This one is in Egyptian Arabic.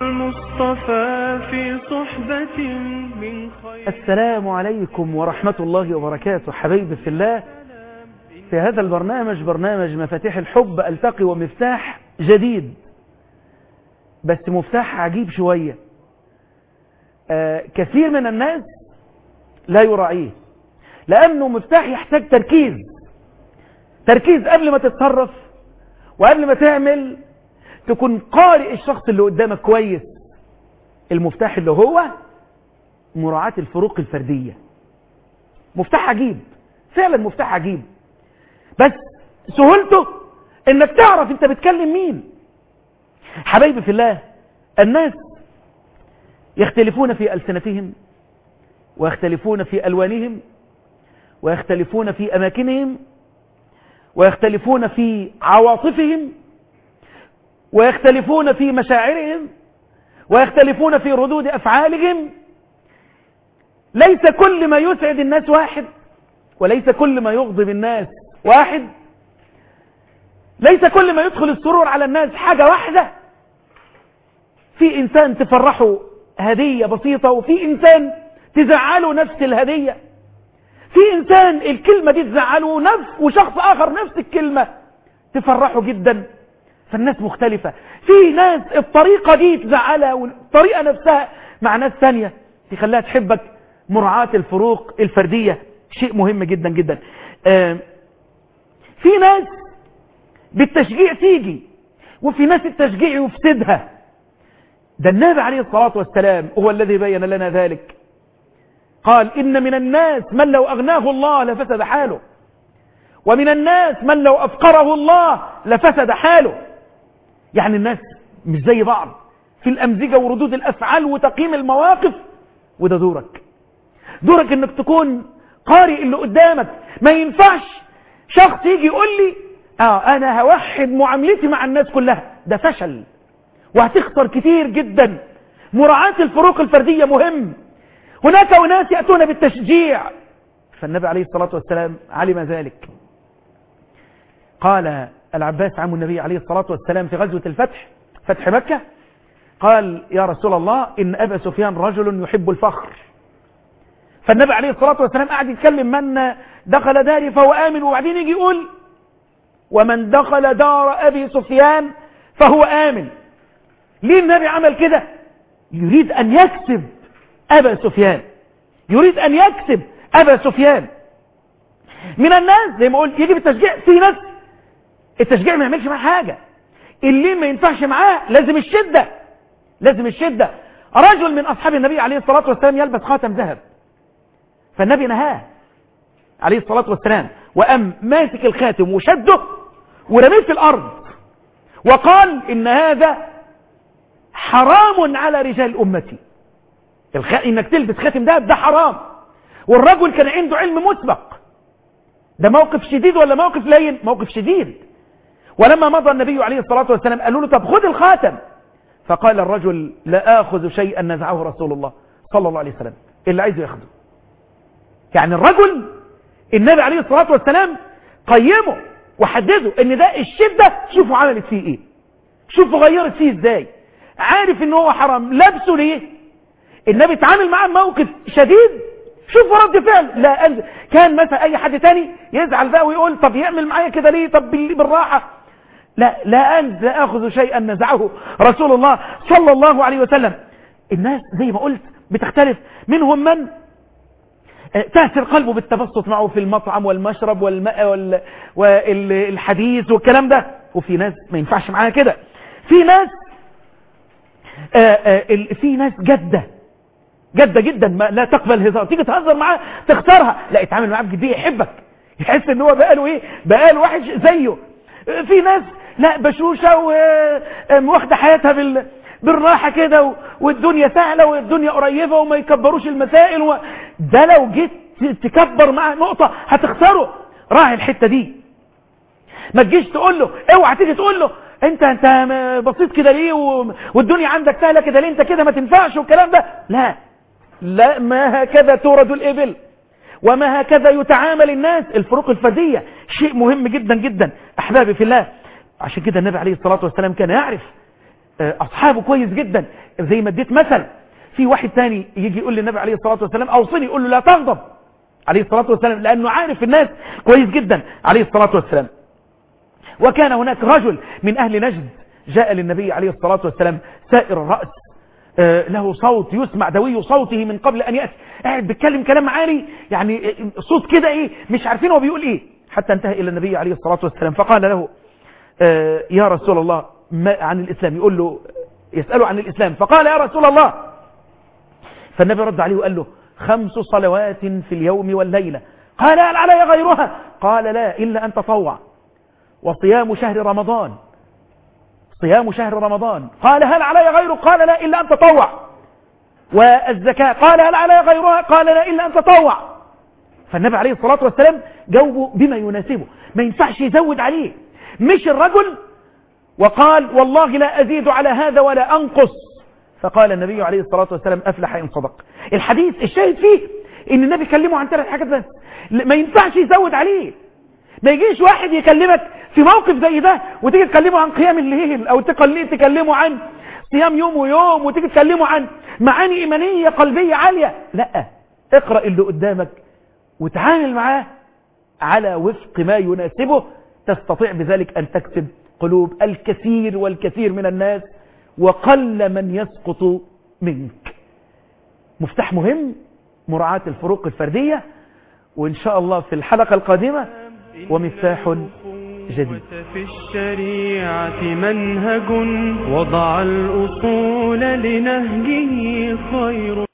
المصطفى في صحبة من خير السلام عليكم ورحمة الله وبركاته حبيبي في الله في هذا البرنامج برنامج مفاتيح الحب ألتقي ومفتاح جديد بس مفتاح عجيب شوية آه كثير من الناس لا يراعيه لأنه مفتاح يحتاج تركيز تركيز قبل ما تتصرف وقبل ما تعمل تكون قارئ الشخص اللي قدامك كويس المفتاح اللي هو مراعاة الفروق الفردية مفتاح عجيب فعلا مفتاح عجيب بس سهولته انك تعرف انت بتكلم مين حبايبي في الله الناس يختلفون في ألسنتهم ويختلفون في ألوانهم ويختلفون في أماكنهم ويختلفون في عواطفهم ويختلفون في مشاعرهم ويختلفون في ردود أفعالهم ليس كل ما يسعد الناس واحد وليس كل ما يغضب الناس واحد ليس كل ما يدخل السرور على الناس حاجة واحدة في إنسان تفرحه هدية بسيطة وفي إنسان تزعله نفس الهدية في إنسان الكلمة دي تزعله نفس وشخص آخر نفس الكلمة تفرحه جدا فالناس مختلفة في ناس الطريقة دي تزعلها والطريقة نفسها مع ناس ثانية تخليها تحبك مراعاة الفروق الفردية شيء مهم جدا جدا آه في ناس بالتشجيع تيجي وفي ناس التشجيع يفسدها ده النبي عليه الصلاة والسلام هو الذي بين لنا ذلك قال إن من الناس من لو أغناه الله لفسد حاله ومن الناس من لو أفقره الله لفسد حاله يعني الناس مش زي بعض في الأمزجة وردود الأفعال وتقييم المواقف وده دورك دورك انك تكون قارئ اللي قدامك ما ينفعش شخص يجي يقول لي اه انا هوحد معاملتي مع الناس كلها ده فشل وهتخسر كتير جدا مراعاة الفروق الفردية مهم هناك أناس يأتون بالتشجيع فالنبي عليه الصلاة والسلام علم ذلك قال العباس عم النبي عليه الصلاة والسلام في غزوة الفتح فتح مكة قال يا رسول الله إن أبا سفيان رجل يحب الفخر فالنبي عليه الصلاة والسلام قاعد يتكلم من دخل داري فهو آمن وبعدين يجي يقول ومن دخل دار أبي سفيان فهو آمن ليه النبي عمل كده يريد أن يكسب أبا سفيان يريد أن يكسب أبا سفيان من الناس زي ما قلت يجي بالتشجيع في ناس التشجيع ما يعملش معاه حاجة اللي ما ينفعش معاه لازم الشدة لازم الشدة رجل من أصحاب النبي عليه الصلاة والسلام يلبس خاتم ذهب فالنبي نهاه عليه الصلاة والسلام وأم ماسك الخاتم وشده ورميه في الأرض وقال إن هذا حرام على رجال أمتي الخ... إنك تلبس خاتم ذهب ده حرام والرجل كان عنده علم مسبق ده موقف شديد ولا موقف لين موقف شديد ولما مضى النبي عليه الصلاة والسلام قالوا له طب خذ الخاتم فقال الرجل لا آخذ شيئا نزعه رسول الله صلى الله عليه وسلم اللي عايزه ياخده يعني الرجل النبي عليه الصلاة والسلام قيمه وحدده ان ده الشدة شوفوا عملت فيه ايه شوفوا غيرت فيه ازاي عارف ان هو حرام لابسه ليه النبي اتعامل معاه موقف شديد شوفوا رد فعل لا أنزل. كان مثلا اي حد تاني يزعل بقى ويقول طب يعمل معايا كده ليه طب بالراحة لا لا أنزل لا أخذ شيئا نزعه رسول الله صلى الله عليه وسلم الناس زي ما قلت بتختلف منهم من تأثر قلبه بالتبسط معه في المطعم والمشرب والماء وال... والحديث والكلام ده وفي ناس ما ينفعش معاها كده في ناس آآ آآ في ناس جدة جدة جدا ما لا تقبل هزار تيجي تهزر معاه تختارها لا اتعامل معاه بجدية يحبك يحس ان هو بقاله ايه بقاله واحد زيه في ناس لا بشوشة واخده حياتها بال... بالراحة كده والدنيا سهلة والدنيا قريبة وما يكبروش المسائل و... ده لو جيت تكبر معاه نقطة هتخسره راعي الحتة دي ما تجيش تقول له اوعى تيجي تقول له انت انت بسيط كده ليه و... والدنيا عندك سهلة كده ليه انت كده ما تنفعش والكلام ده لا لا ما هكذا تورد الإبل وما هكذا يتعامل الناس الفروق الفردية شيء مهم جدا جدا أحبابي في الله عشان كده النبي عليه الصلاة والسلام كان يعرف آه، أصحابه كويس جدا زي ما اديت مثل في واحد تاني يجي يقول للنبي عليه الصلاة والسلام أوصني يقول له لا تغضب عليه الصلاة والسلام لأنه عارف الناس كويس جدا عليه الصلاة والسلام وكان هناك رجل من أهل نجد جاء للنبي عليه الصلاة والسلام سائر الرأس آه، له صوت يسمع دوي صوته من قبل أن يأتي قاعد بيتكلم كلام عالي يعني آه، صوت كده إيه مش عارفين هو بيقول إيه حتى انتهى إلى النبي عليه الصلاة والسلام فقال له آه، يا رسول الله ما عن الإسلام يقول له يسأله عن الإسلام فقال يا رسول الله فالنبي رد عليه وقال له خمس صلوات في اليوم والليلة قال هل علي غيرها قال لا إلا أن تطوع وصيام شهر رمضان صيام شهر رمضان قال هل علي غيره قال لا إلا أن تطوع والزكاة قال هل علي غيرها قال لا إلا أن تطوع فالنبي عليه الصلاة والسلام جاوبه بما يناسبه ما ينفعش يزود عليه مش الرجل وقال والله لا أزيد على هذا ولا أنقص فقال النبي عليه الصلاة والسلام أفلح إن صدق الحديث الشاهد فيه إن النبي كلمه عن ثلاث حاجات بس ما ينفعش يزود عليه ما يجيش واحد يكلمك في موقف زي ده وتيجي تكلمه عن قيام الليل او تقل- تكلمه عن صيام يوم ويوم وتيجي تكلمه عن معاني ايمانيه قلبيه عاليه لا اقرا اللي قدامك وتعامل معاه على وفق ما يناسبه تستطيع بذلك ان تكسب قلوب الكثير والكثير من الناس وقل من يسقط منك مفتاح مهم مراعاة الفروق الفردية وإن شاء الله في الحلقة القادمة ومفتاح جديد في الشريعة منهج وضع الأصول لنهجه خير